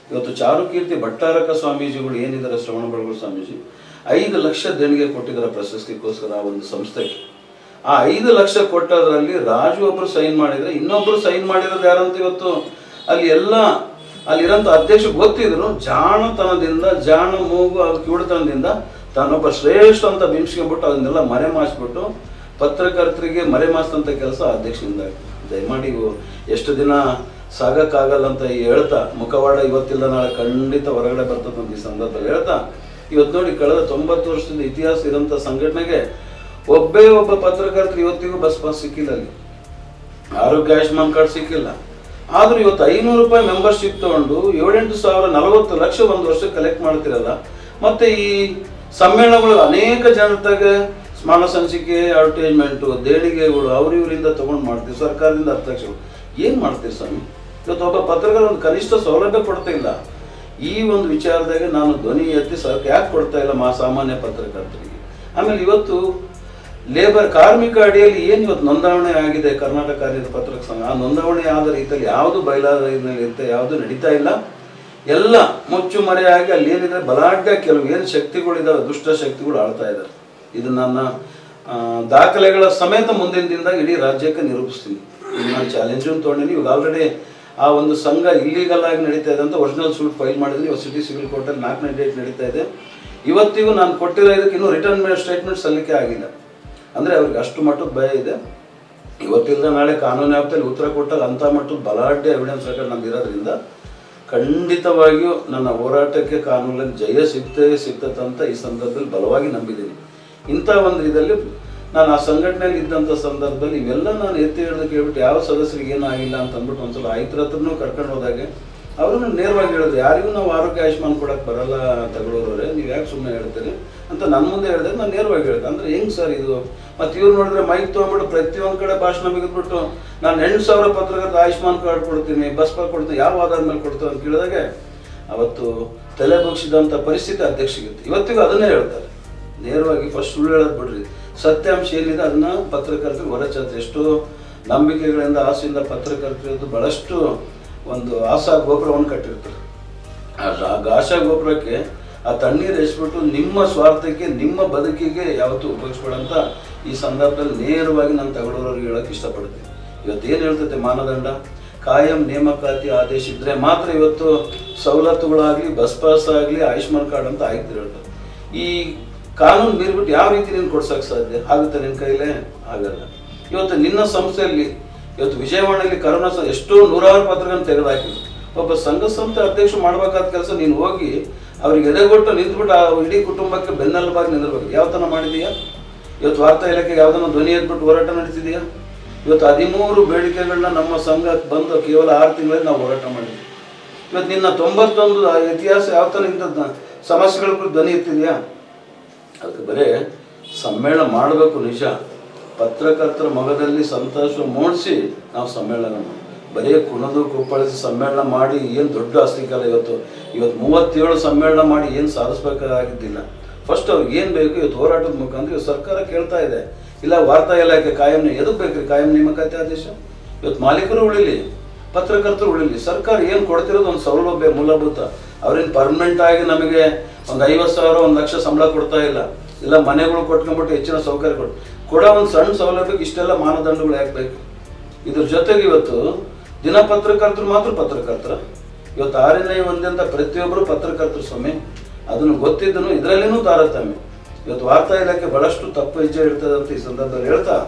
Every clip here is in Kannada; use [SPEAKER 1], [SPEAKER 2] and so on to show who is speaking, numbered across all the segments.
[SPEAKER 1] ಇವತ್ತು ಚಾರುಕೀರ್ತಿ ಭಟ್ಟಾರಕ ಸ್ವಾಮೀಜಿಗಳು ಏನಿದ್ದಾರೆ ಶ್ರವಣ ಬೆಳಗೊಳ ಸ್ವಾಮೀಜಿ ಐದು ಲಕ್ಷ ದೇಣಿಗೆ ಕೊಟ್ಟಿದ್ದಾರೆ ಪ್ರಶಸ್ತಿಗೋಸ್ಕರ ಆ ಒಂದು ಸಂಸ್ಥೆಗೆ ಆ ಐದು ಲಕ್ಷ ಕೊಟ್ಟದ್ರಲ್ಲಿ ರಾಜು ಒಬ್ರು ಸೈನ್ ಮಾಡಿದ್ರೆ ಇನ್ನೊಬ್ರು ಸೈನ್ ಮಾಡಿರೋದು ಯಾರಂತ ಇವತ್ತು ಅಲ್ಲಿ ಎಲ್ಲ ಅಲ್ಲಿರೋಂಥ ಅಧ್ಯಕ್ಷ ಗೊತ್ತಿದ್ರು ಜಾಣತನದಿಂದ ಜಾಣ ಮೂಗು ಅವ್ರ ಕಿವುಡತನದಿಂದ ತಾನೊಬ್ಬ ಶ್ರೇಷ್ಠ ಅಂತ ಬಿಂಬಿಸ್ಕೊಂಡ್ಬಿಟ್ಟು ಅದನ್ನೆಲ್ಲ ಮರೆ ಮಾಚ್ಬಿಟ್ಟು ಪತ್ರಕರ್ತರಿಗೆ ಮರೆ ಮಾಸ್ತಂತ ಕೆಲಸ ಅಧ್ಯಕ್ಷನಿಂದ ಆಯ್ತು. ದಯಮಾಡಿ ಇವು ಎಷ್ಟು ದಿನ ಸಾಗಕ್ಕಾಗಲ್ಲ ಅಂತ ಹೇಳ್ತಾ ಮುಖವಾಡ ಇವತ್ತಿಲ್ಲ ನಾಳೆ ಖಂಡಿತ ಹೊರಗಡೆ ಬರ್ತದೆ ಅಂತ ಈ ಸಂದರ್ಭದಲ್ಲಿ ಹೇಳ್ತಾ ಇವತ್ತು ನೋಡಿ ಕಳೆದ ತೊಂಬತ್ತು ವರ್ಷದಿಂದ ಇತಿಹಾಸ ಇರೋಂಥ ಸಂಘಟನೆಗೆ ಒಬ್ಬೇ ಒಬ್ಬ ಪತ್ರಕರ್ತರು ಇವತ್ತಿಗೂ ಬಸ್ ಪಾಸ್ ಸಿಕ್ಕಿಲ್ಲ ಅಲ್ಲಿ ಆರೋಗ್ಯ ಆಯುಷ್ಮಾನ್ ಕಾರ್ಡ್ ಸಿಕ್ಕಿಲ್ಲ ಆದ್ರೂ ಇವತ್ತು ಐನೂರು ರೂಪಾಯಿ ಮೆಂಬರ್ಶಿಪ್ ತಗೊಂಡು ಏಳೆಂಟು ಸಾವಿರ ನಲವತ್ತು ಲಕ್ಷ ಒಂದು ವರ್ಷ ಕಲೆಕ್ಟ್ ಮಾಡ್ತಿರಲ್ಲ ಮತ್ತೆ ಈ ಸಮ್ಮೇಳನಗಳು ಅನೇಕ ಜನತಾಗ ಸ್ಮರಣ ಸಂಚಿಕೆ ಅಡ್ವರ್ಟೈಸ್ಮೆಂಟು ದೇಣಿಗೆಗಳು ಅವ್ರ ಇವರಿಂದ ತಗೊಂಡು ಮಾಡ್ತೀವಿ ಸರ್ಕಾರದಿಂದ ಹತ್ತು ಲಕ್ಷಗಳು ಏನು ಮಾಡ್ತೀವಿ ಸ್ವಾಮಿ ಇವತ್ತು ಒಬ್ಬ ಪತ್ರಕರ್ತ ಒಂದು ಕನಿಷ್ಠ ಸೌಲಭ್ಯ ಕೊಡ್ತಾ ಇಲ್ಲ ಈ ಒಂದು ವಿಚಾರದಾಗ ನಾನು ಧ್ವನಿ ಎತ್ತಿ ಸರ್ಕಾರ ಯಾಕೆ ಕೊಡ್ತಾ ಇಲ್ಲ ಮಾ ಸಾಮಾನ್ಯ ಪತ್ರಕರ್ತರಿಗೆ ಆಮೇಲೆ ಇವತ್ತು ಲೇಬರ್ ಕಾರ್ಮಿಕ ಅಡಿಯಲ್ಲಿ ಏನು ಇವತ್ತು ನೋಂದಾವಣೆ ಆಗಿದೆ ಕರ್ನಾಟಕ ಕಾರ್ಯದ ಪತ್ರಕ ಸಂಘ ಆ ನೋಂದಾವಣೆ ಆದ ರೀತಿಯಲ್ಲಿ ಯಾವುದು ಬಯಲಾದಲ್ಲಿ ಇರುತ್ತೆ ಯಾವುದು ನಡೀತಾ ಇಲ್ಲ ಎಲ್ಲ ಮುಚ್ಚು ಮರೆಯಾಗಿ ಅಲ್ಲಿ ಏನಿದೆ ಬಲಾಢ್ಯ ಕೆಲವು ಏನು ಶಕ್ತಿಗಳಿದಾವೆ ದುಷ್ಟ ಶಕ್ತಿಗಳು ಆಳ್ತಾ ಇದ್ದಾರೆ ಇದು ನನ್ನ ಆ, ದಾಖಲೆಗಳ ಸಮೇತ ಮುಂದಿನ ದಿನದಾಗ ಇಡೀ ರಾಜ್ಯಕ್ಕೆ ನಿರೂಪಿಸ್ತೀನಿ ಇದು ನಾನು ಚಾಲೆಂಜು ತೊಗೊಂಡಿನಿ ಇವಾಗ ಆಲ್ರೆಡಿ ಆ ಒಂದು ಸಂಘ ಇಲ್ಲೀಗಲ್ ಆಗಿ ನಡೀತಾ ಇದೆ ಅಂತ ಒರಿಜಿನಲ್ ಸೂಟ್ ಫೈಲ್ ಮಾಡಿದ್ದೀನಿ ಇವತ್ತು ಸಿಟಿ ಸಿವಿಲ್ ಕೋರ್ಟಲ್ಲಿ ನಾಲ್ಕನೇ ಡೇಟ್ ನಡೀತಾ ಇದೆ ಇವತ್ತಿಗೂ ನಾನು ಕೊಟ್ಟಿರೋ ಇದಕ್ಕೆ ಇನ್ನೂ ರಿಟರ್ನ್ ಸ್ಟೇಟ್ಮೆಂಟ್ ಸಲ್ಲಿಕೆ ಆಗಿಲ್ಲ ಅಂದರೆ ಅವ್ರಿಗೆ ಅಷ್ಟು ಮಟ್ಟದ ಭಯ ಇದೆ ಇವತ್ತಿಲ್ಲದ ನಾಳೆ ಕಾನೂನು ವ್ಯಾಪ್ತಿಯಲ್ಲಿ ಉತ್ತರ ಕೊಟ್ಟಾಗ ಅಂಥ ಮಟ್ಟದ ಬಲಾಢ್ಯ ಎವಿಡೆನ್ಸ್ ರೆಕಾರ್ಡ್ ನಮ್ದು ಇರೋದ್ರಿಂದ ಖಂಡಿತವಾಗಿಯೂ ನನ್ನ ಹೋರಾಟಕ್ಕೆ ಕಾನೂನಲ್ಲಿ ಜಯ ಸಿಗ್ತೇ ಸಿಗ್ತದೆ ಅಂತ ಈ ಸಂದರ್ಭದಲ್ಲಿ ಬಲವಾಗಿ ನಂಬಿದ್ದೀನಿ ಇಂಥ ಒಂದು ಇದರಲ್ಲಿ ನಾನು ಆ ಸಂಘಟನೆಯಲ್ಲಿ ಇದ್ದಂಥ ಸಂದರ್ಭದಲ್ಲಿ ಇವೆಲ್ಲ ನಾನು ಎತ್ತಿ ಹಿಡಿದು ಕೇಳ್ಬಿಟ್ಟು ಯಾವ ಸದಸ್ಯರಿಗೆ ಏನೂ ಆಗಿಲ್ಲ ಅಂತ ಅಂದ್ಬಿಟ್ಟು ಒಂದ್ಸಲ ಆಯ್ತರ ಹತ್ರನೂ ಕರ್ಕೊಂಡು ಹೋದಾಗೆ ಅವರು ನೇರವಾಗಿ ಹೇಳಿದ್ರು ಯಾರಿಗೂ ನಾವು ಆರೋಗ್ಯ ಆಯುಷ್ಮಾನ್ ಕೊಡಕ್ಕೆ ಬರಲ್ಲ ತಗೊಳ್ಳೋರವ್ರೆ ನೀವು ಯಾಕೆ ಸುಮ್ಮನೆ ಹೇಳ್ತೀರಿ ಅಂತ ನನ್ನ ಮುಂದೆ ಹೇಳಿದ್ರೆ ನಾನು ನೇರವಾಗಿ ಹೇಳಿದೆ ಅಂದ್ರೆ ಹೆಂಗ್ ಸರ್ ಇದು ಮತ್ತೆ ಇವ್ರು ನೋಡಿದ್ರೆ ಮೈಕ್ ತೊಗೊಂಡ್ಬಿಟ್ಟು ಪ್ರತಿಯೊಂದು ಕಡೆ ಭಾಷಣ ಬಿಗಿದ್ಬಿಟ್ಟು ನಾನು ಎಂಟು ಸಾವಿರ ಪತ್ರಕರ್ತ ಆಯುಷ್ಮಾನ್ ಕಾರ್ಡ್ ಕೊಡ್ತೀನಿ ಬಸ್ ಪಾಸ್ ಕೊಡ್ತೀನಿ ಯಾವ ಆಧಾರ ಮೇಲೆ ಕೊಡ್ತಾರೆ ಅಂತ ಕೇಳಿದಾಗೆ ಅವತ್ತು ತಲೆ ಬಗ್ಸಿದಂಥ ಪರಿಸ್ಥಿತಿ ಅಧ್ಯಕ್ಷಗಿತ್ತು ಇವತ್ತಿಗೂ ಅದನ್ನೇ ಹೇಳ್ತಾರೆ ನೇರವಾಗಿ ಫಸ್ಟ್ ಸುಳ್ಳು ಹೇಳೋದು ಬಿಡ್ರಿ ಸತ್ಯಾಂಶ ಏನಿದೆ ಅದನ್ನ ಪತ್ರಕರ್ತರು ಹೊರಚಾತ್ರ ಎಷ್ಟೋ ನಂಬಿಕೆಗಳಿಂದ ಆಸೆಯಿಂದ ಪತ್ರಕರ್ತರು ಬಹಳಷ್ಟು ಒಂದು ಆಸಾ ಗೋಪುರವನ್ನು ಕಟ್ಟಿರ್ತಾರೆ ಆ ರಾ- ಆಶಾ ಗೋಪುರಕ್ಕೆ ಆ ತಣ್ಣೀರು ಎಸ್ಬಿಟ್ಟು ನಿಮ್ಮ ಸ್ವಾರ್ಥಕ್ಕೆ ನಿಮ್ಮ ಬದುಕಿಗೆ ಯಾವತ್ತೂ ಉಪಯೋಗಿಸ್ಬೇಡಂತ ಈ ಸಂದರ್ಭದಲ್ಲಿ ನೇರವಾಗಿ ನಾನು ತಗೊಳ್ಳೋರಿಗೆ ಹೇಳಕ್ಕೆ ಇಷ್ಟಪಡ್ತೀನಿ ಇವತ್ತು ಏನು ಹೇಳ್ತೈತೆ ಮಾನದಂಡ ಕಾಯಂ ನೇಮಕಾತಿ ಆದೇಶ ಇದ್ರೆ ಮಾತ್ರ ಇವತ್ತು ಸವಲತ್ತುಗಳಾಗಲಿ ಬಸ್ ಪಾಸ್ ಆಗಲಿ ಆಯುಷ್ಮಾನ್ ಕಾರ್ಡ್ ಅಂತ ಆಯ್ತು ಹೇಳ್ತಾರೆ ಈ ಕಾನೂನು ಮೀರ್ಬಿಟ್ಟು ಯಾವ ರೀತಿ ನೀನು ಕೊಡ್ಸಕ್ಕೆ ಸಾಧ್ಯ ಆಗುತ್ತೆ ನಿನ್ನ ಕೈಲೇ ಆಗಲ್ಲ ಇವತ್ತು ನಿನ್ನ ಸಂಸ್ಥೆಯಲ್ಲಿ ಇವತ್ತು ವಿಜಯವಾಡಲ್ಲಿ ಕರೋನಾ ಸ- ಎಷ್ಟೋ ನೂರಾರು ಪತ್ರಗಳನ್ನು ತೆಗೆದುಹಾಕಿದ್ರು ಒಬ್ಬ ಸಂಘ ಸಂಸ್ಥೆ ಅಧ್ಯಕ್ಷ ಮಾಡಬೇಕಾದ ಕೆಲಸ ನೀನು ಹೋಗಿ ಅವ್ರಿಗೆ ಎದೆಗೊಟ್ಟು ನಿಂತ್ಬಿಟ್ಟು ಆ ಇಡೀ ಕುಟುಂಬಕ್ಕೆ ಬೆನ್ನೆಲುಬಾಗಿ ನಿಂದಿರ್ಬೇಕು ಯಾವ ಥರ ಮಾಡಿದೀಯಾ ಇವತ್ತು ವಾರ್ತಾ ಇಲಾಖೆಗೆ ಯಾವ್ದನ್ನ ಧ್ವನಿ ಎದ್ಬಿಟ್ಟು ಹೋರಾಟ ನಡೆಸಿದೆಯಾ ಇವತ್ತು ಹದಿಮೂರು ಬೇಡಿಕೆಗಳನ್ನ ನಮ್ಮ ಸಂಘಕ್ಕೆ ಬಂದು ಕೇವಲ ಆರು ತಿಂಗಳಲ್ಲಿ ನಾವು ಹೋರಾಟ ಮಾಡಿದ್ವಿ ಇವತ್ತು ನಿನ್ನ ತೊಂಬತ್ತೊಂದು ಆ ಇತಿಹಾಸ ಯಾವ ಥರ ಇಂಥದ್ದು ಸಮಸ್ಯೆಗಳ ಕುರಿತು ಧ್ವನಿ ಎತ್ತಿದೆಯಾ ಅದಕ್ಕೆ ಬರೇ ಸಮ್ಮೇಳನ ಮಾಡಬೇಕು ನಿಜ ಪತ್ರಕರ್ತರ ಮೊಗದಲ್ಲಿ ಸಂತೋಷ ಮೂಡಿಸಿ ನಾವು ಸಮ್ಮೇಳನ ಮಾಡಿ ಬರೀ ಕುಣದು ಕುಪ್ಪಳಿಸಿ ಸಮ್ಮೇಳನ ಮಾಡಿ ಏನು ದೊಡ್ಡ ಅಸ್ತಿಕಲ್ಲ ಇವತ್ತು ಇವತ್ತು ಮೂವತ್ತೇಳು ಸಮ್ಮೇಳನ ಮಾಡಿ ಏನು ಸಾಧಿಸ್ಬೇಕಾಗಿದ್ದಿಲ್ಲ ಫಸ್ಟ್ ಅವ್ರಿಗೆ ಏನು ಬೇಕು ಇವತ್ತು ಹೋರಾಟದ ಮುಖಾಂತರ ಇವತ್ತು ಸರ್ಕಾರ ಕೇಳ್ತಾ ಇದೆ ಇಲ್ಲ ವಾರ್ತಾ ಇಲಾಖೆ ಕಾಯಂ ಎದಕ್ಕೆ ಬೇಕ್ರಿ ಕಾಯಂ ನೇಮಕಾತಿ ಆದೇಶ ಇವತ್ತು ಮಾಲೀಕರು ಉಳಿಲಿ ಪತ್ರಕರ್ತರು ಉಳಿಲಿ ಸರ್ಕಾರ ಏನು ಕೊಡ್ತಿರೋದು ಒಂದು ಸೌಲಭ್ಯ ಮೂಲಭೂತ ಅವ್ರೇನು ಪರ್ಮನೆಂಟ್ ಆಗಿ ನಮಗೆ ಒಂದು ಐವತ್ತು ಸಾವಿರ ಒಂದು ಲಕ್ಷ ಸಂಬಳ ಕೊಡ್ತಾ ಇಲ್ಲ ಇಲ್ಲ ಮನೆಗಳು ಕೊಟ್ಕೊಂಡ್ಬಿಟ್ಟು ಹೆಚ್ಚಿನ ಸೌಕರ್ಯ ಕೊಟ್ಟು ಕೊಡೋ ಒಂದು ಸಣ್ಣ ಸೌಲಭ್ಯಕ್ಕೆ ಇಷ್ಟೆಲ್ಲ ಮಾನದಂಡಗಳು ಯಾಕೆ ಬೇಕು ಇದ್ರ ಜೊತೆಗೆ ಇವತ್ತು ದಿನ ಪತ್ರಕರ್ತರು ಮಾತ್ರ ಪತ್ರಕರ್ತರ ಇವತ್ತು ಆರನೇ ಒಂದಂತ ಪ್ರತಿಯೊಬ್ಬರು ಪತ್ರಕರ್ತರು ಸ್ವಾಮಿ ಅದನ್ನು ಗೊತ್ತಿದ್ದನು ಇದರಲ್ಲಿನೂ ತಾರತಮ್ಯ ಇವತ್ತು ವಾರ್ತಾ ಇಲಾಖೆ ಬಹಳಷ್ಟು ತಪ್ಪು ಹೆಜ್ಜೆ ಇರ್ತದೆ ಅಂತ ಈ ಸಂದರ್ಭದಲ್ಲಿ ಹೇಳ್ತಾ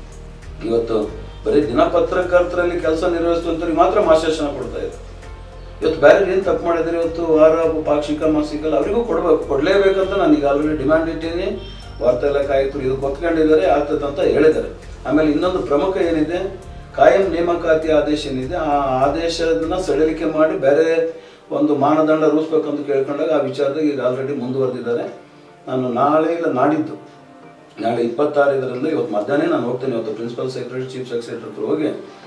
[SPEAKER 1] ಇವತ್ತು ಬರೀ ದಿನಪತ್ರಕರ್ತರಲ್ಲಿ ಕೆಲಸ ನಿರ್ವಹಿಸುವಂಥವ್ರಿಗೆ ಮಾತ್ರ ಮಾಶಾಸನ ಕೊಡ್ತಾ ಇದೆ ಇವತ್ತು ಬೇರೆ ಏನು ತಪ್ಪು ಮಾಡಿದ್ರೆ ಇವತ್ತು ವಾರ ಪಾಕ್ಷಿಕ ಮಾಸಿಕ ಅವರಿಗೂ ಕೊಡ್ಬೇಕು ಕೊಡಲೇಬೇಕಂತ ನಾನು ಈಗ ಆಲ್ರೆಡಿ ಡಿಮ್ಯಾಂಡ್ ಇಟ್ಟೀನಿ ವಾರ್ತಾ ಇಲಾಖೆ ಆಯುಕ್ತರು ಇದು ಕೊತ್ಕೊಂಡಿದ್ದಾರೆ ಆಗ್ತದೆ ಅಂತ ಹೇಳಿದ್ದಾರೆ ಆಮೇಲೆ ಇನ್ನೊಂದು ಪ್ರಮುಖ ಏನಿದೆ ಕಾಯಂ ನೇಮಕಾತಿ ಆದೇಶ ಏನಿದೆ ಆ ಆದೇಶದನ್ನ ಸಡಿಲಿಕೆ ಮಾಡಿ ಬೇರೆ ಒಂದು ಮಾನದಂಡ ರೂಪಿಸ್ಬೇಕಂತ ಕೇಳ್ಕೊಂಡಾಗ ಆ ವಿಚಾರದಾಗ ಈಗ ಆಲ್ರೆಡಿ ಮುಂದುವರೆದಿದ್ದಾರೆ ನಾನು ನಾಳೆ ಇಲ್ಲ ನಾಡಿದ್ದು ನಾಳೆ ಇಪ್ಪತ್ತಾರು ಇದರಿಂದ ಇವತ್ತು ಮಧ್ಯಾಹ್ನ ನಾನು ಹೋಗ್ತೇನೆ ಇವತ್ತು ಪ್ರಿನ್ಸಿಪಲ್ ಸೆಕ್ರೆಟರಿ ಚೀಫ್ ಸೆಕ್ರೆಟರಿ ಹತ್ರ ಹೋಗಿ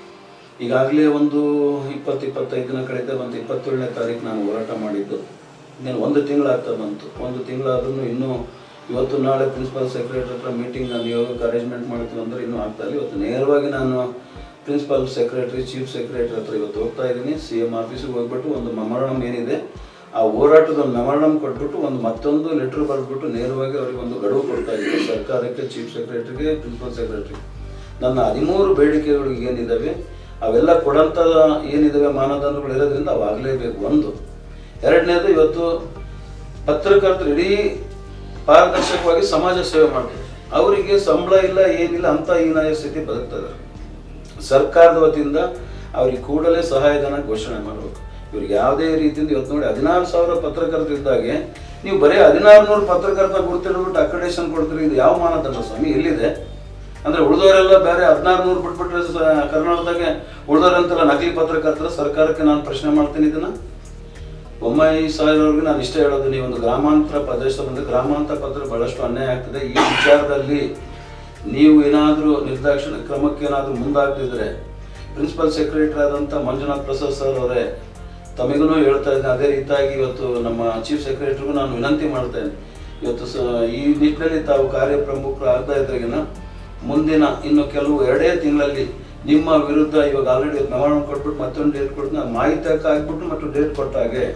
[SPEAKER 1] ಈಗಾಗಲೇ ಒಂದು ಇಪ್ಪತ್ತು ಇಪ್ಪತ್ತೈದು ದಿನ ಕಳೆದ ಒಂದು ಇಪ್ಪತ್ತೇಳನೇ ತಾರೀಕು ನಾನು ಹೋರಾಟ ಮಾಡಿದ್ದು ಇನ್ನೇನು ಒಂದು ತಿಂಗಳಾಗ್ತಾ ಬಂತು ಒಂದು ತಿಂಗಳಾದ್ರೂ ಇನ್ನೂ ಇವತ್ತು ನಾಳೆ ಪ್ರಿನ್ಸಿಪಲ್ ಸೆಕ್ರೆಟರಿ ಹತ್ರ ಮೀಟಿಂಗ್ ನಾನು ಯೋಗಕ್ಕೆ ಅರೇಂಜ್ಮೆಂಟ್ ಮಾಡ್ತೀವಿ ಅಂದ್ರೆ ಇನ್ನೂ ಆಗ್ತಾ ಇಲ್ಲ ಇವತ್ತು ನೇರವಾಗಿ ನಾನು ಪ್ರಿನ್ಸಿಪಲ್ ಸೆಕ್ರೆಟರಿ ಚೀಫ್ ಸೆಕ್ರೆಟರಿ ಹತ್ರ ಇವತ್ತು ಹೋಗ್ತಾ ಇದ್ದೀನಿ ಸಿ ಎಂ ಆಫೀಸಿಗೆ ಹೋಗ್ಬಿಟ್ಟು ಒಂದು ಮೆಮೊರಂ ಏನಿದೆ ಆ ಹೋರಾಟದ ಒಂದು ಮೆಮೊರಂ ಕೊಟ್ಬಿಟ್ಟು ಒಂದು ಮತ್ತೊಂದು ಲೆಟರ್ ಬರೆದ್ಬಿಟ್ಟು ನೇರವಾಗಿ ಅವರಿಗೆ ಒಂದು ಗಡುವು ಕೊಡ್ತಾ ಇದ್ದೀನಿ ಸರ್ಕಾರಕ್ಕೆ ಚೀಫ್ ಸೆಕ್ರೆಟರಿಗೆ ಪ್ರಿನ್ಸಿಪಲ್ ಸೆಕ್ರೆಟರಿ ನನ್ನ ಹದಿಮೂರು ಬೇಡಿಕೆಗಳು ಏನಿದ್ದಾವೆ ಅವೆಲ್ಲ ಕೊಡಂತ ಏನಿದಾವೆ ಮಾನದಂಡಗಳು ಇರೋದ್ರಿಂದ ಅವು ಆಗಲೇಬೇಕು ಒಂದು ಎರಡನೇದು ಇವತ್ತು ಪತ್ರಕರ್ತರು ಇಡೀ ಪಾರದರ್ಶಕವಾಗಿ ಸಮಾಜ ಸೇವೆ ಮಾಡ್ತಾರೆ ಅವರಿಗೆ ಸಂಬಳ ಇಲ್ಲ ಏನಿಲ್ಲ ಅಂತ ಹೀನಾಯ ಸ್ಥಿತಿ ಬದುಕ್ತಾ ಇದ್ದಾರೆ ಸರ್ಕಾರದ ವತಿಯಿಂದ ಅವ್ರಿಗೆ ಕೂಡಲೇ ಸಹಾಯಧನ ಘೋಷಣೆ ಮಾಡಬೇಕು ಇವ್ರಿಗೆ ಯಾವುದೇ ರೀತಿಯಿಂದ ಇವತ್ತು ನೋಡಿ ಹದಿನಾರು ಸಾವಿರ ಪತ್ರಕರ್ತರು ಇದ್ದಾಗೆ ನೀವು ಬರೀ ಹದಿನಾರು ನೂರು ಪತ್ರಕರ್ತ ಗುರುತಿಡ್ಬಿಟ್ಟು ಅಕ್ರೆಡೇಷನ್ ಕೊಡ್ತೀರಿ ಇದು ಯಾವ ಮಾನದಂಡ ಸ್ವಾಮಿ ಎಲ್ಲಿದೆ ಅಂದ್ರೆ ಉಳಿದವರೆಲ್ಲ ಬೇರೆ ಹದಿನಾರು ನೂರು ಬಿಟ್ಬಿಟ್ರೆ ಸ- ಕರ್ನಾಟಕದಾಗೆ ಉಳಿದವರಂತೆಲ್ಲ ನಕಲಿ ಪತ್ರಕರ್ತರ ಸರ್ಕಾರಕ್ಕೆ ನಾನು ಪ್ರಶ್ನೆ ಮಾಡ್ತೀನಿ ಇದನ್ನ ಬೊಮ್ಮಾಯಿ ಸಾಹೇಬ್ರವ್ರಿಗೆ ನಾನು ಇಷ್ಟ ಹೇಳೋದು ನೀವು ಒಂದು ಗ್ರಾಮಾಂತರ ಪ್ರದೇಶ ಬಂದು ಗ್ರಾಮಾಂತರ ಪತ್ರ ಬಹಳಷ್ಟು ಅನ್ಯಾಯ ಆಗ್ತದೆ ಈ ವಿಚಾರದಲ್ಲಿ ನೀವು ಏನಾದರೂ ನಿರ್ದಾಕ್ಷಿಣ್ಯ ಕ್ರಮಕ್ಕೆ ಏನಾದರೂ ಮುಂದಾಗ್ತಿದ್ರೆ ಪ್ರಿನ್ಸಿಪಲ್ ಸೆಕ್ರೆಟರಿ ಆದಂಥ ಮಂಜುನಾಥ್ ಪ್ರಸಾದ್ ಸರ್ ಅವರೇ ತಮಗೂ ಹೇಳ್ತಾ ಇದ್ದೀನಿ ಅದೇ ರೀತಿಯಾಗಿ ಇವತ್ತು ನಮ್ಮ ಚೀಫ್ ಸೆಕ್ರೆಟರಿಗೂ ನಾನು ವಿನಂತಿ ಮಾಡ್ತೇನೆ ಇವತ್ತು ಸ ಈ ನಿಟ್ಟಿನಲ್ಲಿ ತಾವು ಕಾರ್ಯ ಪ್ರಮುಖರು ಆಗ್ತಾ ಇದ್ರಾಗಿನ ಮುಂದಿನ ಇನ್ನು ಕೆಲವು ಎರಡೇ ತಿಂಗಳಲ್ಲಿ ನಿಮ್ಮ ವಿರುದ್ಧ ಇವಾಗ ಆಲ್ರೆಡಿ ಮೆಮೊರಂ ಕೊಟ್ಬಿಟ್ಟು ಮತ್ತೊಂದು ಡೇಟ್ ಕೊಟ್ಟು ನಾನು ಮಾಹಿತಿ ಹಾಕ್ಬಿಟ್ಟು ಮತ್ತು ಡೇಟ್ ಕೊಟ್ಟ ಹಾಗೆ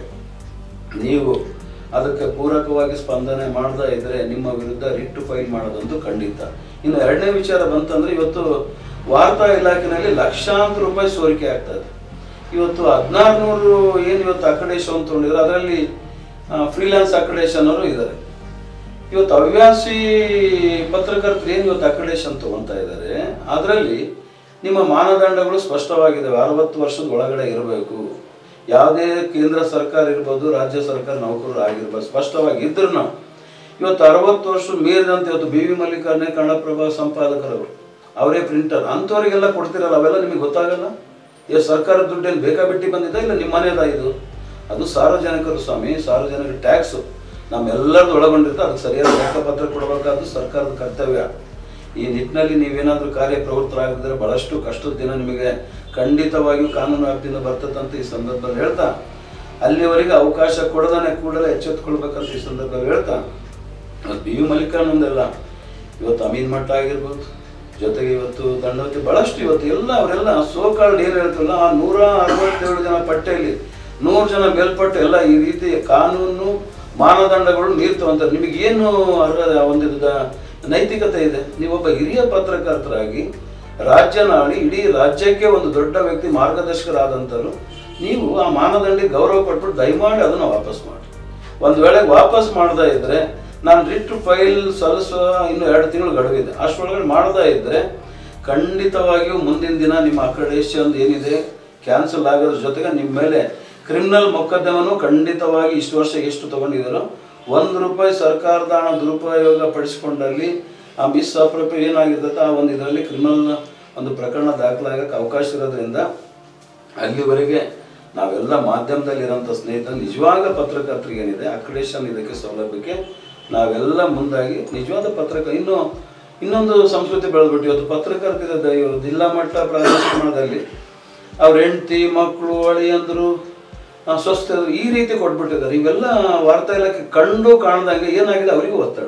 [SPEAKER 1] ನೀವು ಅದಕ್ಕೆ ಪೂರಕವಾಗಿ ಸ್ಪಂದನೆ ಮಾಡದೇ ಇದ್ರೆ ನಿಮ್ಮ ವಿರುದ್ಧ ರಿಟ್ ಫೈಲ್ ಮಾಡೋದಂತೂ ಖಂಡಿತ ಇನ್ನು ಎರಡನೇ ವಿಚಾರ ಬಂತಂದ್ರೆ ಇವತ್ತು ವಾರ್ತಾ ಇಲಾಖೆನಲ್ಲಿ ಲಕ್ಷಾಂತರ ರೂಪಾಯಿ ಸೋರಿಕೆ ಆಗ್ತಾ ಇದೆ ಇವತ್ತು ಹದಿನಾರು ನೂರು ಏನು ಇವತ್ತು ಅಕಡೇಶನ್ ತಗೊಂಡಿದ್ರು ಅದರಲ್ಲಿ ಫ್ರೀಲಾನ್ಸ್ ಅಕಡೇಶನ್ ಅವರು ಇದ್ದಾರೆ ಇವತ್ತು ಹವ್ಯಾಸಿ ಪತ್ರಕರ್ತರು ಏನು ಇವತ್ತು ಅಕ್ರೆಡೇಷನ್ ತಗೊಂತಾ ಇದ್ದಾರೆ ಅದರಲ್ಲಿ ನಿಮ್ಮ ಮಾನದಂಡಗಳು ಸ್ಪಷ್ಟವಾಗಿದ್ದಾವೆ ಅರವತ್ತು ವರ್ಷದ ಒಳಗಡೆ ಇರಬೇಕು ಯಾವುದೇ ಕೇಂದ್ರ ಸರ್ಕಾರ ಇರ್ಬೋದು ರಾಜ್ಯ ಸರ್ಕಾರ ನೌಕರರು ಆಗಿರ್ಬೋದು ಸ್ಪಷ್ಟವಾಗಿ ಇದ್ರು ಇವತ್ತು ಅರವತ್ತು ವರ್ಷ ಮೀರಿದಂತೆ ಇವತ್ತು ಬಿ ವಿ ಮಲ್ಲಿಕಾರ್ಜುನ ಕನ್ನಡಪ್ರಭ ಸಂಪಾದಕರವರು ಅವರೇ ಪ್ರಿಂಟರ್ ಅಂಥವರಿಗೆಲ್ಲ ಕೊಡ್ತಿರಲ್ಲ ಅವೆಲ್ಲ ನಿಮಗೆ ಗೊತ್ತಾಗಲ್ಲ ಈ ಸರ್ಕಾರದ ದುಡ್ಡೇನು ಬೇಕಾಬಿಟ್ಟಿ ಬಂದಿದೆ ಇಲ್ಲ ನಿಮ್ಮ ಮನೆಯದ ಇದು ಅದು ಸಾರ್ವಜನಿಕರು ಸ್ವಾಮಿ ಸಾರ್ವಜನಿಕ ಟ್ಯಾಕ್ಸ್ ನಮ್ಮೆಲ್ಲರದ್ದು ಒಳಗೊಂಡಿರುತ್ತೆ ಅದಕ್ಕೆ ಸರಿಯಾದ ಲೆಕ್ಕಪತ್ರ ಕೊಡಬೇಕಾದ್ದು ಸರ್ಕಾರದ ಕರ್ತವ್ಯ ಈ ನಿಟ್ಟಿನಲ್ಲಿ ನೀವೇನಾದರೂ ಕಾರ್ಯ ಪ್ರವೃತ್ತರಾಗಿದ್ದರೆ ಬಹಳಷ್ಟು ಕಷ್ಟದ ದಿನ ನಿಮಗೆ ಖಂಡಿತವಾಗಿಯೂ ಕಾನೂನು ವ್ಯಾಪ್ತಿಯಿಂದ ಬರ್ತದಂತ ಈ ಸಂದರ್ಭದಲ್ಲಿ ಹೇಳ್ತಾ ಅಲ್ಲಿವರೆಗೆ ಅವಕಾಶ ಕೊಡದಾನೆ ಕೂಡಲೇ ಎಚ್ಚೆತ್ತುಕೊಳ್ಬೇಕಂತ ಈ ಸಂದರ್ಭದಲ್ಲಿ ಹೇಳ್ತಾ ಇವತ್ತು ಬಿ ಯು ಮಲ್ಲಿಕಾರ್ಜುನದೆಲ್ಲ ಇವತ್ತು ಅಮೀನ್ ಮಠ ಆಗಿರ್ಬೋದು ಜೊತೆಗೆ ಇವತ್ತು ದಂಡವತಿ ಬಹಳಷ್ಟು ಇವತ್ತು ಎಲ್ಲ ಅವರೆಲ್ಲ ಸೋಕಾಲ್ಡ್ ಏನು ಹೇಳ್ತಿಲ್ಲ ಆ ನೂರ ಅರವತ್ತೇಳು ಜನ ಪಟ್ಟಿಯಲ್ಲಿ ನೂರು ಜನ ಮೇಲ್ಪಟ್ಟು ಎಲ್ಲ ಈ ರೀತಿ ಕಾನೂನು ಮಾನದಂಡಗಳು ನೀರ್ತವಂತಾರೆ ನಿಮಗೆ ಏನು ಅರ್ಹ ಒಂದು ಇದ- ನೈತಿಕತೆ ಇದೆ ನೀವೊಬ್ಬ ಹಿರಿಯ ಪತ್ರಕರ್ತರಾಗಿ ರಾಜ್ಯ ನಾಡಿ ಇಡೀ ರಾಜ್ಯಕ್ಕೆ ಒಂದು ದೊಡ್ಡ ವ್ಯಕ್ತಿ ಮಾರ್ಗದರ್ಶಕರಾದಂಥವ್ರು ನೀವು ಆ ಮಾನದಂಡಿಗೆ ಗೌರವ ಪಟ್ಬಿಟ್ಟು ದಯಮಾಡಿ ಅದನ್ನು ವಾಪಸ್ ಮಾಡಿ ಒಂದು ವೇಳೆ ವಾಪಸ್ ಮಾಡದೇ ಇದ್ರೆ ನಾನು ರಿಟ್ ಫೈಲ್ ಸಲ್ಲಿಸುವ ಇನ್ನು ಎರಡು ತಿಂಗಳು ಗಡುವಿದೆ ಅಷ್ಟರೊಳಗಡೆ ಮಾಡದೇ ಇದ್ರೆ ಖಂಡಿತವಾಗಿಯೂ ಮುಂದಿನ ದಿನ ನಿಮ್ಮ ಅಕ್ರೆಡೇಷನ್ ಏನಿದೆ ಕ್ಯಾನ್ಸಲ್ ಆಗೋದ್ರ ಜೊತೆಗೆ ನಿಮ್ಮ ಮೇಲೆ ಕ್ರಿಮಿನಲ್ ಮೊಕದ್ದಮನು ಖಂಡಿತವಾಗಿ ಇಷ್ಟು ವರ್ಷ ಎಷ್ಟು ತಗೊಂಡಿದ್ದಾರೋ ಒಂದು ರೂಪಾಯಿ ಸರ್ಕಾರದ ಹಣ ದುರುಪಯೋಗ ಪಡಿಸ್ಕೊಂಡಲ್ಲಿ ಆ ಮಿಸ್ ಅಪ್ರೋಪ್ರಿಯೇಟ್ ಏನಾಗಿರ್ತದೆ ಆ ಒಂದು ಇದರಲ್ಲಿ ಕ್ರಿಮಿನಲ್ ಒಂದು ಪ್ರಕರಣ ದಾಖಲಾಗಕ್ಕೆ ಅವಕಾಶ ಇರೋದ್ರಿಂದ ಅಲ್ಲಿವರೆಗೆ ನಾವೆಲ್ಲ ಮಾಧ್ಯಮದಲ್ಲಿ ಇರೋಂಥ ಸ್ನೇಹಿತರು ನಿಜವಾದ ಪತ್ರಕರ್ತರಿಗೆ ಏನಿದೆ ಅಕ್ರೆಡೇಷನ್ ಇದಕ್ಕೆ ಸೌಲಭ್ಯಕ್ಕೆ ನಾವೆಲ್ಲ ಮುಂದಾಗಿ ನಿಜವಾದ ಪತ್ರಕ ಇನ್ನು ಇನ್ನೊಂದು ಸಂಸ್ಕೃತಿ ಬೆಳೆದ್ಬಿಟ್ಟು ಇವತ್ತು ಪತ್ರಕರ್ತರ ಇವರು ಜಿಲ್ಲಾ ಮಟ್ಟ ಪ್ರಾದೇಶಿಕ ಮಟ್ಟದಲ್ಲಿ ಅವ್ರ ಹೆಂಡತಿ ಮಕ್ಕಳು ಅಳಿಯಂದರು ಆ, ಸ್ವಸ್ಥರು ಈ ರೀತಿ ಕೊಟ್ಬಿಟ್ಟಿದ್ದಾರೆ ಇವೆಲ್ಲ ವಾರ್ತಾ ಇಲಾಖೆ ಕಂಡು ಕಾಣದಂಗೆ ಏನಾಗಿದೆ ಅವರಿಗೂ ಒತ್ತಡ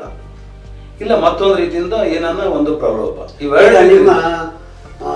[SPEAKER 1] ಇಲ್ಲ ಮತ್ತೊಂದು ರೀತಿಯಿಂದ ಏನನ್ನ ಒಂದು ಪ್ರಲೋಭ
[SPEAKER 2] ಈಗ
[SPEAKER 1] ಇವೆರಡು
[SPEAKER 2] ನಿಮ್ಮ ಆ,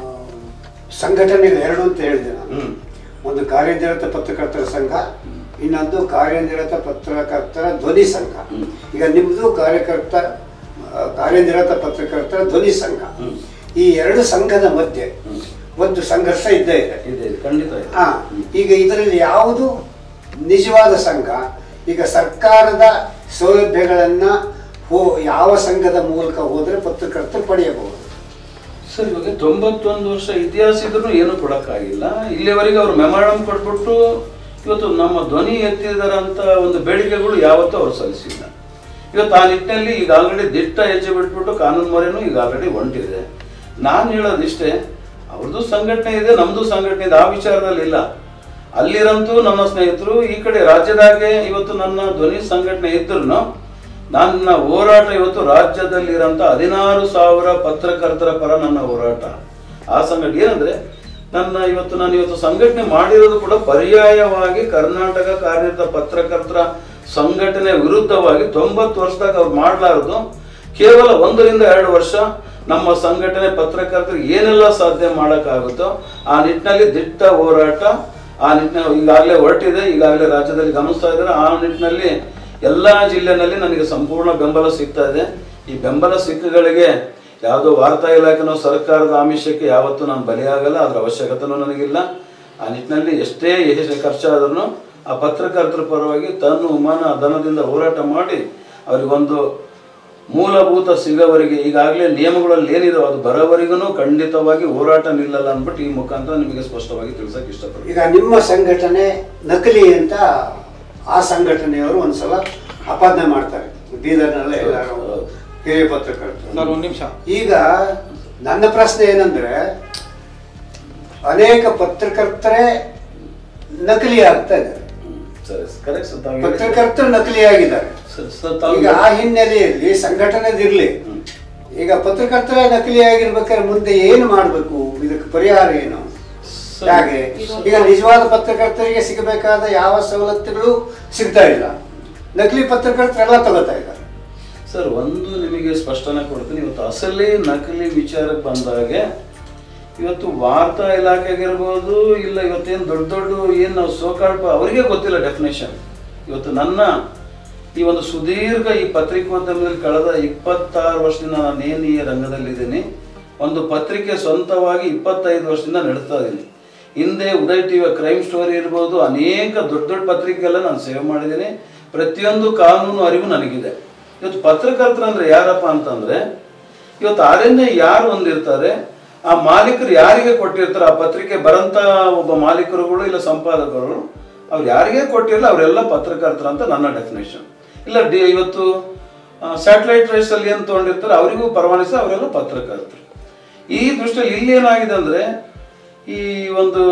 [SPEAKER 2] ಸಂಘಟನೆಗಳು ಎರಡು ಅಂತ ಹೇಳಿದೆ ನಾನು
[SPEAKER 1] ಹ್ಮ್
[SPEAKER 2] ಒಂದು ಕಾರ್ಯನಿರತ ಪತ್ರಕರ್ತರ ಸಂಘ ಇನ್ನೊಂದು ಕಾರ್ಯನಿರತ ಪತ್ರಕರ್ತರ ಧ್ವನಿ ಸಂಘ
[SPEAKER 1] ಹ್ಮ್.
[SPEAKER 2] ಈಗ ನಿಮ್ಮದು ಕಾರ್ಯಕರ್ತ ಆ, ಕಾರ್ಯನಿರತ ಪತ್ರಕರ್ತರ ಧ್ವನಿ ಸಂಘ
[SPEAKER 1] ಹ್ಮ್.
[SPEAKER 2] ಈ ಎರಡು ಸಂಘದ ಮಧ್ಯೆ
[SPEAKER 1] ಹ್ಮ್.
[SPEAKER 2] ಒಂದು ಸಂಘರ್ಷ ಇದ್ದೇ ಇದೆ
[SPEAKER 1] ಇದೆ ಇದೆ, ಖಂಡಿತ ಇದೆ
[SPEAKER 2] ಆ, ಈಗ ಇದರಲ್ಲಿ ಯಾವುದು ನಿಜವಾದ ಸಂಘ ಈಗ ಸರ್ಕಾರದ ಸೌಲಭ್ಯಗಳನ್ನ ಹೋ ಯಾವ ಸಂಘದ ಮೂಲಕ ಹೋದ್ರೆ ಪತ್ರಕರ್ತರು ಪಡೆಯಬಹುದು
[SPEAKER 1] ಸರ್ ಇವಾಗ ತೊಂಬತ್ತೊಂದು ವರ್ಷ ಇತಿಹಾಸ ಇದ್ರೂ ಏನು ಕೊಡಕ್ಕಾಗಿಲ್ಲ ಇಲ್ಲಿವರೆಗೆ ಅವ್ರು ಮೆಮೊರಂ ಕೊಟ್ಬಿಟ್ಟು ಇವತ್ತು ನಮ್ಮ ಧ್ವನಿ ಎತ್ತಿದರಂತ ಒಂದು ಬೇಡಿಕೆಗಳು ಯಾವತ್ತೂ ಅವ್ರು ಸಲ್ಲಿಸಿಲ್ಲ ಇವತ್ತು ಆ ನಿಟ್ಟಿನಲ್ಲಿ ಈಗ ಆಲ್ರೆಡಿ ದಿಟ್ಟ ಹೆಜ್ಜೆ ಬಿಟ್ಬಿಟ್ಟು ಕಾನೂನು ಮೊರೆನೂ ಈಗ ಆಲ್ರೆಡಿ ಹೊಂಟಿದೆ ನಾನು ಹೇಳೋದಿಷ್ಟೇ ಅವ್ರದ್ದು ಸಂಘಟನೆ ಇದೆ ನಮ್ಮದು ಸಂಘಟನೆ ಇದೆ ಆ ವಿಚಾರದಲ್ಲಿ ಇಲ್ಲ ಅಲ್ಲಿರಂತೂ ನನ್ನ ಸ್ನೇಹಿತರು ಈ ಕಡೆ ರಾಜ್ಯದಾಗೆ ಇವತ್ತು ನನ್ನ ಧ್ವನಿ ಸಂಘಟನೆ ಇದ್ರು ನನ್ನ ಹೋರಾಟ ಇವತ್ತು ರಾಜ್ಯದಲ್ಲಿ ಇರೋಂಥ ಹದಿನಾರು ಸಾವಿರ ಪತ್ರಕರ್ತರ ಪರ ನನ್ನ ಹೋರಾಟ ಆ ಸಂಘಟನೆ ಏನಂದ್ರೆ ನನ್ನ ಇವತ್ತು ನಾನು ಇವತ್ತು ಸಂಘಟನೆ ಮಾಡಿರೋದು ಕೂಡ ಪರ್ಯಾಯವಾಗಿ ಕರ್ನಾಟಕ ಕಾರ್ಯನಿರತ ಪತ್ರಕರ್ತರ ಸಂಘಟನೆ ವಿರುದ್ಧವಾಗಿ ತೊಂಬತ್ತು ವರ್ಷದಾಗ ಅವ್ರು ಮಾಡಲಾರದು ಕೇವಲ ಒಂದರಿಂದ ಎರಡು ವರ್ಷ ನಮ್ಮ ಸಂಘಟನೆ ಪತ್ರಕರ್ತರಿಗೆ ಏನೆಲ್ಲ ಸಾಧ್ಯ ಮಾಡೋಕ್ಕಾಗುತ್ತೋ ಆ ನಿಟ್ಟಿನಲ್ಲಿ ದಿಟ್ಟ ಹೋರಾಟ ಆ ನಿಟ್ಟಿನಲ್ಲಿ ಈಗಾಗಲೇ ಹೊರಟಿದೆ ಈಗಾಗಲೇ ರಾಜ್ಯದಲ್ಲಿ ಗಮನಿಸ್ತಾ ಇದ್ದಾರೆ ಆ ನಿಟ್ಟಿನಲ್ಲಿ ಎಲ್ಲ ಜಿಲ್ಲೆನಲ್ಲಿ ನನಗೆ ಸಂಪೂರ್ಣ ಬೆಂಬಲ ಸಿಗ್ತಾ ಇದೆ ಈ ಬೆಂಬಲ ಸಿಕ್ಕಗಳಿಗೆ ಯಾವುದೋ ವಾರ್ತಾ ಇಲಾಖೆನೋ ಸರ್ಕಾರದ ಆಮಿಷಕ್ಕೆ ಯಾವತ್ತೂ ನಾನು ಬಲಿಯಾಗಲ್ಲ ಅದರ ಅವಶ್ಯಕತೆನೂ ನನಗಿಲ್ಲ ಆ ನಿಟ್ಟಿನಲ್ಲಿ ಎಷ್ಟೇ ಎಷ್ಟು ಖರ್ಚಾದ್ರೂ ಆ ಪತ್ರಕರ್ತರ ಪರವಾಗಿ ತನ್ನು ಮನ ಧನದಿಂದ ಹೋರಾಟ ಮಾಡಿ ಅವರಿಗೊಂದು ಮೂಲಭೂತ ಸಿಗೋವರೆಗೆ ಈಗಾಗಲೇ ನಿಯಮಗಳಲ್ಲಿ ಏನಿದೆ ಅದು ಬರೋವರೆಗೂ ಖಂಡಿತವಾಗಿ ಹೋರಾಟ ನಿಲ್ಲಲ್ಲ ಅಂದ್ಬಿಟ್ಟು ಈ ಮುಖಾಂತರ ನಿಮಗೆ ಸ್ಪಷ್ಟವಾಗಿ ತಿಳಿಸಕ್ಕೆ ಇಷ್ಟಪಡ್ತೀನಿ
[SPEAKER 2] ಈಗ ನಿಮ್ಮ ಸಂಘಟನೆ ನಕಲಿ ಅಂತ ಆ ಸಂಘಟನೆಯವರು ಒಂದ್ಸಲ ಅಪಾದನೆ ಮಾಡ್ತಾರೆ ಬೀದರ್ನಲ್ಲೇ ಎಲ್ಲರೂ
[SPEAKER 1] ಹೌದು.
[SPEAKER 2] ಹಿರಿಯ ಪತ್ರಕರ್ತರು
[SPEAKER 3] ಸರ್ ಒಂದು ನಿಮಿಷ
[SPEAKER 2] ಈಗ ನನ್ನ ಪ್ರಶ್ನೆ ಏನಂದ್ರೆ ಅನೇಕ ಪತ್ರಕರ್ತರೇ ನಕಲಿ ಆಗ್ತಾ ಇದ್ದಾರೆ
[SPEAKER 1] ಸರಿ ಕರೆಕ್ಟ್ ಸರ್ ತಾವು ಹೇಳಿದ್ದು.
[SPEAKER 2] ಪತ್ರಕರ್ತರು ನಕಲಿ ಆಗಿದ್ದಾರೆ
[SPEAKER 1] ಸರ್, ಸರ್, ತಾವು
[SPEAKER 2] ಈಗ ಆ ಹಿನ್ನೆಲೆಯಲ್ಲಿ ಸಂಘಟನೆದಿರ್ಲಿ
[SPEAKER 1] ಹ್ಮ್.
[SPEAKER 2] ಈಗ ಪತ್ರಕರ್ತರೇ ನಕಲಿ ಆಗಿರ್ಬೇಕಾದ್ರೆ ಮುಂದೆ ಏನು ಮಾಡಬೇಕು ಇದಕ್ಕೆ ಪರಿಹಾರ ಏನು
[SPEAKER 1] ಸರ್,
[SPEAKER 2] ಹಾಗೆ ಈಗ ನಿಜವಾದ ಪತ್ರಕರ್ತರಿಗೆ ಸಿಗಬೇಕಾದ ಯಾವ ಸವಲತ್ತುಗಳು ಸಿಗ್ತಾ ಇಲ್ಲ ನಕಲಿ ಪತ್ರಕರ್ತರೆಲ್ಲ ತಗೋತಾ ಇದ್ದಾರೆ
[SPEAKER 1] ಸರ್ ಒಂದು ನಿಮಗೆ ಸ್ಪಷ್ಟನೆ ಕೊಡ್ತೀನಿ ಇವತ್ತು ಅಸಲಿ ನಕಲಿ ವಿಚಾರಕ್ಕೆ ಬಂದಾಗೆ ಇವತ್ತು ವಾರ್ತಾ ಇಲಾಖೆಗಿರ್ಬೋದು ಇಲ್ಲ ಇವತ್ತೇನು ದೊಡ್ಡ ದೊಡ್ಡ ಏನು ನಾವು ಸೋಕಾಳ್ಪ ಅವರಿಗೆ ಗೊತ್ತಿಲ್ಲ ಡೆಫಿನೇಷನ್ ಇವತ್ತು ನನ್ನ ಈ ಒಂದು ಸುದೀರ್ಘ ಈ ಪತ್ರಿಕೋದ್ಯಮದಲ್ಲಿ ಕಳೆದ ಇಪ್ಪತ್ತಾರು ವರ್ಷದಿಂದ ನಾನೇನು ಈ ರಂಗದಲ್ಲಿದ್ದೀನಿ ಒಂದು ಪತ್ರಿಕೆ ಸ್ವಂತವಾಗಿ ಇಪ್ಪತ್ತೈದು ವರ್ಷದಿಂದ ನಡೆಸ್ತಾ ಇದ್ದೀನಿ ಹಿಂದೆ ಉದಯ್ ಟಿವಿ ಕ್ರೈಮ್ ಸ್ಟೋರಿ ಇರ್ಬೋದು ಅನೇಕ ದೊಡ್ಡ ದೊಡ್ಡ ಪತ್ರಿಕೆಲ್ಲ ನಾನು ಸೇವೆ ಮಾಡಿದ್ದೀನಿ ಪ್ರತಿಯೊಂದು ಕಾನೂನು ಅರಿವು ನನಗಿದೆ ಇವತ್ತು ಪತ್ರಕರ್ತರು ಅಂದ್ರೆ ಯಾರಪ್ಪ ಅಂತಂದ್ರೆ ಇವತ್ತು ಆರಣ್ಯ ಯಾರು ಹೊಂದಿರ್ತಾರೆ ಆ ಮಾಲೀಕರು ಯಾರಿಗೆ ಕೊಟ್ಟಿರ್ತಾರೆ ಆ ಪತ್ರಿಕೆ ಬರಂತ ಒಬ್ಬ ಮಾಲೀಕರುಗಳು ಇಲ್ಲ ಸಂಪಾದಕರು ಅವ್ರು ಯಾರಿಗೆ ಕೊಟ್ಟಿರಲ್ಲ ಅವರೆಲ್ಲ ಪತ್ರಕರ್ತರು ಅಂತ ನನ್ನ ಡೆಫಿನೇಷನ್ ಇಲ್ಲ ಡಿ ಇವತ್ತು ಸ್ಯಾಟಲೈಟ್ ರೈಸ್ ಅಲ್ಲಿ ಏನು ತಗೊಂಡಿರ್ತಾರೆ ಅವರಿಗೂ ಪರವಾನಿಸಿ ಅವರೆಲ್ಲ ಪತ್ರಕರ್ತರು ಈ ದೃಷ್ಟಿಯಲ್ಲಿ ಇಲ್ಲಿ ಏನಾಗಿದೆ ಅಂದ್ರೆ ಈ ಒಂದು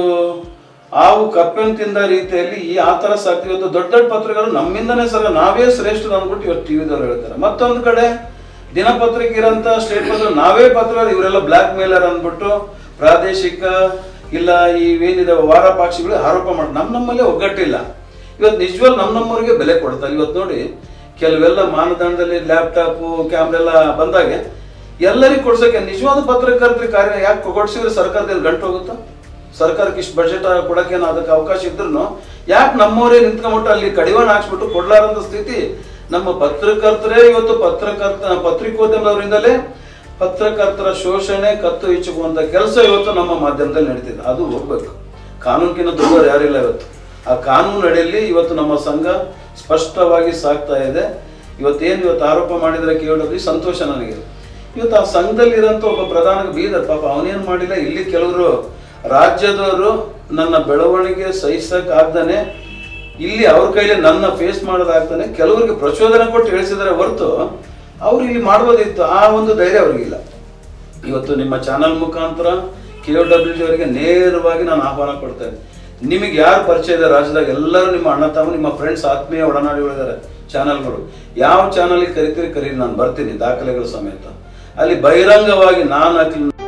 [SPEAKER 1] ಆವು ಕಪ್ಪೆನ್ ತಿಂದ ರೀತಿಯಲ್ಲಿ ಈ ಆ ಥರ ಸಾಕ್ತಿ ಇವತ್ತು ದೊಡ್ಡ ದೊಡ್ಡ ಪತ್ರಗಳು ನಮ್ಮಿಂದನೇ ಸರ ನಾವೇ ಶ್ರೇಷ್ಠರು ಅಂದ್ಬಿಟ್ಟು ಇವತ್ತು ಟಿವಿದವ್ರು ಹೇಳ್ತಾರೆ ಮತ್ತೊಂದು ಕಡೆ ದಿನಪತ್ರಿಕೆ ಇರೋಂಥ ಸ್ಟೇಟ್ ಪತ್ರ ನಾವೇ ಪತ್ರ ಇವರೆಲ್ಲ ಬ್ಲ್ಯಾಕ್ ಮೇಲರ್ ಅಂದ್ಬಿಟ್ಟು ಪ್ರಾದೇಶಿಕ ಇಲ್ಲ ಇವೇನಿದೆ ವಾರ ಪಾಕ್ಷಿಗಳು ಆರೋಪ ಮಾಡಿ ನಮ್ಮ ನಮ್ಮಲ್ಲೇ ಒಗ್ಗಟ್ಟಿಲ್ಲ ಇವತ್ತು ನಿಜವಾಗ್ ನಮ್ಮ ನಮ್ಮವ್ರಿಗೆ ಬೆಲೆ ಕೊಡ್ತಾರೆ ಇವತ್ತು ನೋಡಿ ಕೆಲವೆಲ್ಲ ಮಾನದಂಡದಲ್ಲಿ ಲ್ಯಾಪ್ಟಾಪು ಕ್ಯಾಮ್ರಾ ಎಲ್ಲ ಬಂದಾಗೆ ಎಲ್ಲರಿಗೂ ಕೊಡ್ಸಕ್ಕೆ ನಿಜವಾದ ಪತ್ರಕರ್ತರಿಗೆ ಕಾರ್ಯ ಯಾಕೆ ಕೊಡ್ಸಿದ್ರೆ ಸರ್ಕಾರದಲ್ಲಿ ಗಂಟು ಹೋಗುತ್ತಾ ಸರ್ಕಾರಕ್ಕೆ ಇಷ್ಟು ಬಜೆಟ್ ಕೊಡಕ್ಕೆ ಏನೋ ಅದಕ್ಕೆ ಅವಕಾಶ ಇದ್ರು ಯಾಕೆ ನಮ್ಮವರೇ ನಿಂತ್ಕೊಂಡ್ಬಿಟ್ಟು ಅಲ್ಲಿ ಕಡಿವಾಣ ಹಾಕ್ಸ್ಬಿಟ್ಟು ಕೊಡ್ಲಾರಂತ ಸ್ಥಿತಿ ನಮ್ಮ ಪತ್ರಕರ್ತರೇ ಇವತ್ತು ಪತ್ರಕರ್ತ ಪತ್ರಿಕೋದ್ಯಮದವರಿಂದಲೇ ಪತ್ರಕರ್ತರ ಶೋಷಣೆ ಕತ್ತು ಇಚ್ಚುಕುವಂತ ಕೆಲಸ ಇವತ್ತು ನಮ್ಮ ಮಾಧ್ಯಮದಲ್ಲಿ ನಡೀತಿದೆ ಅದು ಹೋಗ್ಬೇಕು ಕಾನೂನಿನ ದೊಡ್ಡವರು ಯಾರಿಲ್ಲ ಇವತ್ತು ಆ ಕಾನೂನು ಅಡಿಯಲ್ಲಿ ಇವತ್ತು ನಮ್ಮ ಸಂಘ ಸ್ಪಷ್ಟವಾಗಿ ಸಾಕ್ತಾ ಇದೆ ಇವತ್ತೇನು ಇವತ್ತು ಆರೋಪ ಮಾಡಿದ್ರೆ ಕೇಳೋದು ಸಂತೋಷ ನನಗೆ ಇವತ್ತು ಆ ಸಂಘದಲ್ಲಿರೋಂಥ ಒಬ್ಬ ಪ್ರಧಾನ ಬೀದರ್ ಪಾಪ ಅವನೇನು ಮಾಡಿಲ್ಲ ಇಲ್ಲಿ ಕೆಲವರು ರಾಜ್ಯದವರು ನನ್ನ ಬೆಳವಣಿಗೆ ಸಹಿಸಕ್ ಆಗ್ದಾನೆ ಇಲ್ಲಿ ಅವ್ರ ಕೈಲಿ ನನ್ನ ಫೇಸ್ ಮಾಡೋದಾಗ್ತಾನೆ ಕೆಲವರಿಗೆ ಪ್ರಚೋದನೆ ಕೊಟ್ಟು ಇಳಿಸಿದರೆ ಹೊರತು ಅವ್ರು ಇಲ್ಲಿ ಮಾಡ್ಬೋದಿತ್ತು ಆ ಒಂದು ಧೈರ್ಯ ಅವ್ರಿಗಿಲ್ಲ ಇವತ್ತು ನಿಮ್ಮ ಚಾನಲ್ ಮುಖಾಂತರ ಕೆ ಒ ಡಬ್ಲ್ಯೂ ಜಿ ಅವರಿಗೆ ನೇರವಾಗಿ ನಾನು ಆಹ್ವಾನ ಕೊಡ್ತೇನೆ ನಿಮಗೆ ಯಾರು ಪರಿಚಯ ಇದೆ ರಾಜ್ಯದಾಗ ಎಲ್ಲರೂ ನಿಮ್ಮ ಅಣ್ಣ ತಮ್ಮ ನಿಮ್ಮ ಫ್ರೆಂಡ್ಸ್ ಆತ್ಮೀಯ ಒಡನಾಡಿಗಳಿದ್ದಾರೆ ಚಾನಲ್ಗಳು ಯಾವ ಚಾನಲ್ಗೆ ಕರಿತೀರಿ ಕರೀರಿ ನಾನು ಬರ್ತೀನಿ ದಾಖಲೆಗಳ ಸಮೇತ ಅಲ್ಲಿ ಬಹಿರಂಗವಾಗಿ ನಾನು ಹಾಕಿ